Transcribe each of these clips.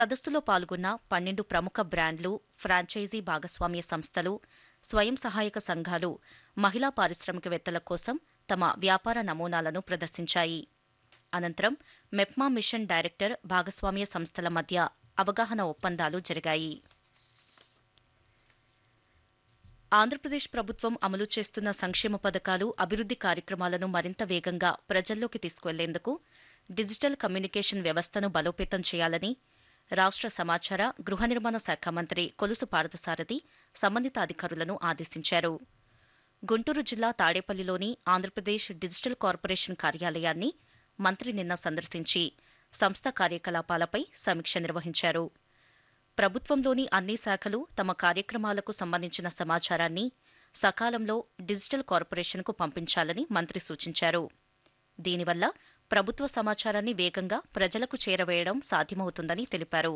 సదస్సులో పాల్గొన్న పన్నెండు ప్రముఖ బ్రాండ్లు ఫ్రాంచైజీ భాగస్వామ్య సంస్థలు స్వయం సహాయక సంఘాలు మహిళా పారిశ్రామికవేత్తల కోసం తమ వ్యాపార నమూనాలను ప్రదర్శించాయి అనంతరం మెప్మా మిషన్ డైరెక్టర్ భాగస్వామ్య సంస్థల మధ్య అవగాహన ఒప్పందాలు జరిగాయి ఆంధ్రప్రదేశ్ ప్రభుత్వం అమలు చేస్తున్న సంక్షేమ పథకాలు అభివృద్ది కార్యక్రమాలను మరింత వేగంగా ప్రజల్లోకి తీసుకువెళ్లేందుకు డిజిటల్ కమ్యూనికేషన్ వ్యవస్థను బలోపేతం చేయాలని రాష్ట్ర సమాచార గృహ నిర్మాణ శాఖ మంత్రి కొలుసు పార్థసారథి సంబంధిత అధికారులను ఆదేశించారు గుంటూరు జిల్లా తాడేపల్లిలోని ఆంధ్రప్రదేశ్ డిజిటల్ కార్పొరేషన్ కార్యాలయాన్ని మంత్రి నిన్న సందర్శించి సంస్థ కార్యకలాపాలపై సమీక్ష నిర్వహించారు ప్రభుత్వంలోని అన్ని శాఖలు తమ కార్యక్రమాలకు సంబంధించిన సమాచారాన్ని సకాలంలో డిజిటల్ కార్పొరేషన్కు పంపించాలని మంత్రి సూచించారు దీనివల్ల ప్రభుత్వ సమాచారాన్ని వేగంగా ప్రజలకు చేరవేయడం సాధ్యమవుతుందని తెలిపారు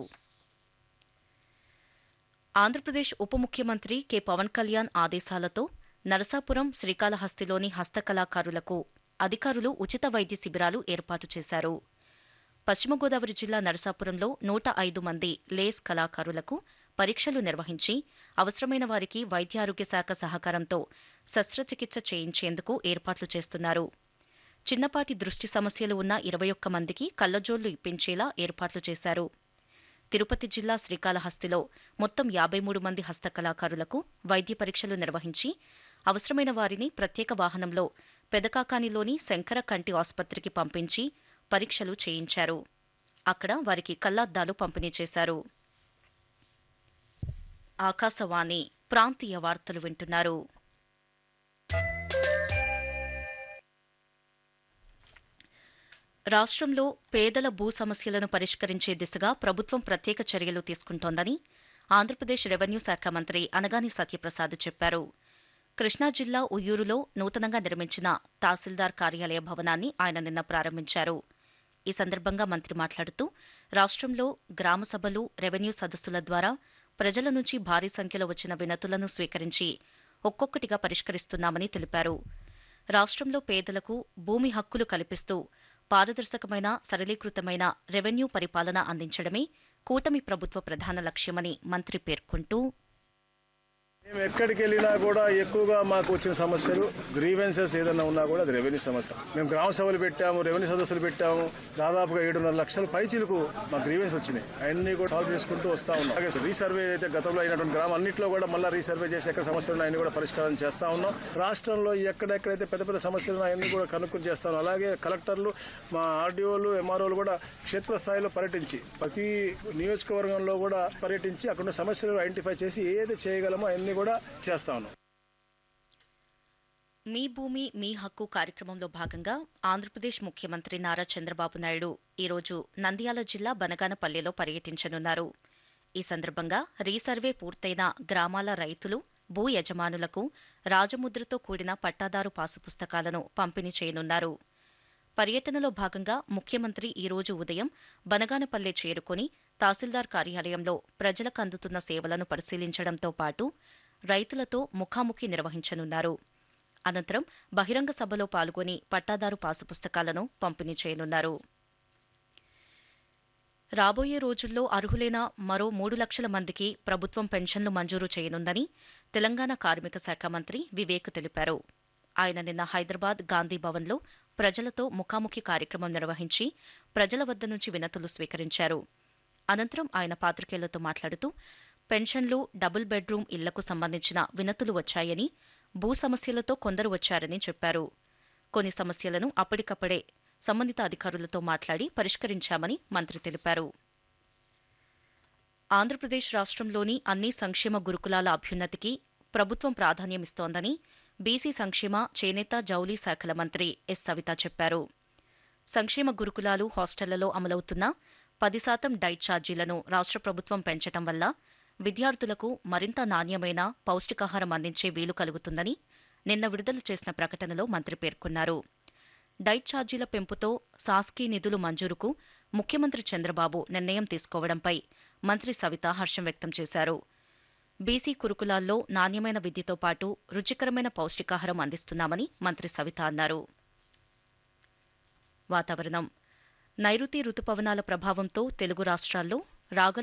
ఆంధ్రప్రదేశ్ ఉప ముఖ్యమంత్రి కె పవన్ కళ్యాణ్ ఆదేశాలతో నరసాపురం శ్రీకాళహస్తిలోని హస్తకళాకారులకు అధికారులు ఉచిత వైద్య శిబిరాలు ఏర్పాటు చేశారు పశ్చిమ గోదావరి జిల్లా నరసాపురంలో నూట ఐదు మంది లేస్ కళాకారులకు పరీక్షలు నిర్వహించి అవసరమైన వారికి వైద్య ఆరోగ్య శాఖ సహకారంతో శస్త్రచికిత్స చేయించేందుకు ఏర్పాట్లు చేస్తున్నారు చిన్నపాటి దృష్టి సమస్యలు ఉన్న ఇరవై ఒక్క మందికి కళ్లజోళ్లు ఇప్పించేలా ఏర్పాట్లు చేశారు తిరుపతి జిల్లా శ్రీకాళహస్తిలో మొత్తం యాబై మూడు మంది హస్తకళాకారులకు వైద్య పరీక్షలు నిర్వహించి అవసరమైన వారిని ప్రత్యేక వాహనంలో పెదకాకానిలోని శంకర కంటి ఆసుపత్రికి పంపించి పరీక్షలు చేయించారు అక్కడ వారికి కళ్లద్దాలు పంపిణీ చేశారు ఆకాశవాణి ప్రాంతీయ వార్తలు వింటున్నారు రాష్ట్రంలో పేదల భూ సమస్యలను పరిష్కరించే దిశగా ప్రభుత్వం ప్రత్యేక చర్యలు తీసుకుంటోందని ఆంధ్రప్రదేశ్ రెవెన్యూ శాఖ మంత్రి అనగాని సత్యప్రసాద్ చెప్పారు కృష్ణా జిల్లా ఉయ్యూరులో నూతనంగా నిర్మించిన తహసీల్దార్ కార్యాలయ భవనాన్ని ఆయన నిన్న ప్రారంభించారు ఈ సందర్భంగా మంత్రి మాట్లాడుతూ రాష్ట్రంలో గ్రామ సభలు రెవెన్యూ సదస్సుల ద్వారా ప్రజల నుంచి భారీ సంఖ్యలో వచ్చిన వినతులను స్వీకరించి ఒక్కొక్కటిగా పరిష్కరిస్తున్నామని తెలిపారు రాష్ట్రంలో పేదలకు భూమి హక్కులు కల్పిస్తూ పారదర్శకమైన సరళీకృతమైన రెవెన్యూ పరిపాలన అందించడమే కూటమి ప్రభుత్వ ప్రధాన లక్ష్యమని మంత్రి పేర్కొంటూ మేము ఎక్కడికి వెళ్ళినా కూడా ఎక్కువగా మాకు వచ్చిన సమస్యలు గ్రీవెన్సెస్ ఏదైనా ఉన్నా కూడా అది రెవెన్యూ సమస్య మేము గ్రామ సభలు పెట్టాము రెవెన్యూ సదస్సులు పెట్టాము దాదాపుగా ఏడున్నర లక్షల పైచీలకు మా గ్రీవెన్స్ వచ్చినాయి అవన్నీ కూడా సాల్వ్ చేసుకుంటూ వస్తా ఉన్నాం అలాగే రీసర్వే అయితే గతంలో అయినటువంటి గ్రామం అన్నింటిలో కూడా మళ్ళీ రీసర్వే చేసి ఎక్కడ సమస్యలు ఉన్నాయని కూడా పరిష్కారం చేస్తా ఉన్నాం రాష్ట్రంలో ఎక్కడెక్కడైతే పెద్ద పెద్ద సమస్యలు ఉన్నాయన్నీ కూడా కనుక్కొని చేస్తా ఉన్నాం అలాగే కలెక్టర్లు మా ఆర్డీఓలు ఎంఆర్ఓలు కూడా క్షేత్రస్థాయిలో పర్యటించి ప్రతి నియోజకవర్గంలో కూడా పర్యటించి అక్కడ ఉన్న సమస్యలు ఐడెంటిఫై చేసి ఏది చేయగలమో అవన్నీ కూడా చేస్తా ఉన్నాం మీ భూమి మీ హక్కు కార్యక్రమంలో భాగంగా ఆంధ్రప్రదేశ్ ముఖ్యమంత్రి నారా చంద్రబాబు నాయుడు ఈరోజు నంద్యాల జిల్లా బనగానపల్లెలో పర్యటించనున్నారు ఈ సందర్భంగా రీసర్వే పూర్తయిన గ్రామాల రైతులు భూ యజమానులకు రాజముద్రతో కూడిన పట్టాదారు పాసు పుస్తకాలను పంపిణీ చేయనున్నారు పర్యటనలో భాగంగా ముఖ్యమంత్రి ఈ రోజు ఉదయం బనగానపల్లె చేరుకుని తహసీల్దార్ కార్యాలయంలో ప్రజలకు అందుతున్న సేవలను పరిశీలించడంతో పాటు రైతులతో ముఖాముఖి నిర్వహించనున్నారు అనంతరం బహిరంగ సభలో పాల్గొని పట్టాదారు పాసు పుస్తకాలను పంపిణీ చేయనున్నారు రాబోయే రోజుల్లో అర్హులైన మరో మూడు లక్షల మందికి ప్రభుత్వం పెన్షన్లు మంజూరు చేయనుందని తెలంగాణ కార్మిక శాఖ మంత్రి వివేక్ తెలిపారు ఆయన నిన్న హైదరాబాద్ గాంధీ భవన్లో ప్రజలతో ముఖాముఖి కార్యక్రమం నిర్వహించి ప్రజల వద్ద నుంచి వినతులు స్వీకరించారు అనంతరం ఆయన పాత్రికేయులతో మాట్లాడుతూ పెన్షన్లు డబుల్ బెడ్రూమ్ ఇళ్లకు సంబంధించిన వినతులు వచ్చాయని భూ సమస్యలతో కొందరు వచ్చారని చెప్పారు కొన్ని సమస్యలను అప్పటికప్పుడే సంబంధిత అధికారులతో మాట్లాడి పరిష్కరించామని మంత్రి తెలిపారు ఆంధ్రప్రదేశ్ రాష్ట్రంలోని అన్ని సంక్షేమ గురుకులాల అభ్యున్నతికి ప్రభుత్వం ప్రాధాన్యమిస్తోందని బీసీ సంక్షేమ చేనేత జౌలీ శాఖల మంత్రి ఎస్ సవిత చెప్పారు సంక్షేమ గురుకులాలు హాస్టళ్లలో అమలవుతున్న పది శాతం డైట్ ఛార్జీలను రాష్ట్ర ప్రభుత్వం పెంచడం వల్ల విద్యార్థులకు మరింత నాణ్యమైన పౌష్టికాహారం అందించే వీలు కలుగుతుందని నిన్న విడుదల చేసిన ప్రకటనలో మంత్రి పేర్కొన్నారు డైట్ ఛార్జీల పెంపుతో సాస్కీ నిధులు మంజూరుకు ముఖ్యమంత్రి చంద్రబాబు నిర్ణయం తీసుకోవడంపై మంత్రి సవిత హర్షం వ్యక్తం చేశారు బీసీ కురుకులాల్లో నాణ్యమైన విద్యతో పాటు రుచికరమైన పౌష్టికాహారం అందిస్తున్నామని మంత్రి సవిత అన్నారు వాతావరణం నైరుతి రుతుపవనాల ప్రభావంతో తెలుగు రాష్ట్రాల్లో రాగల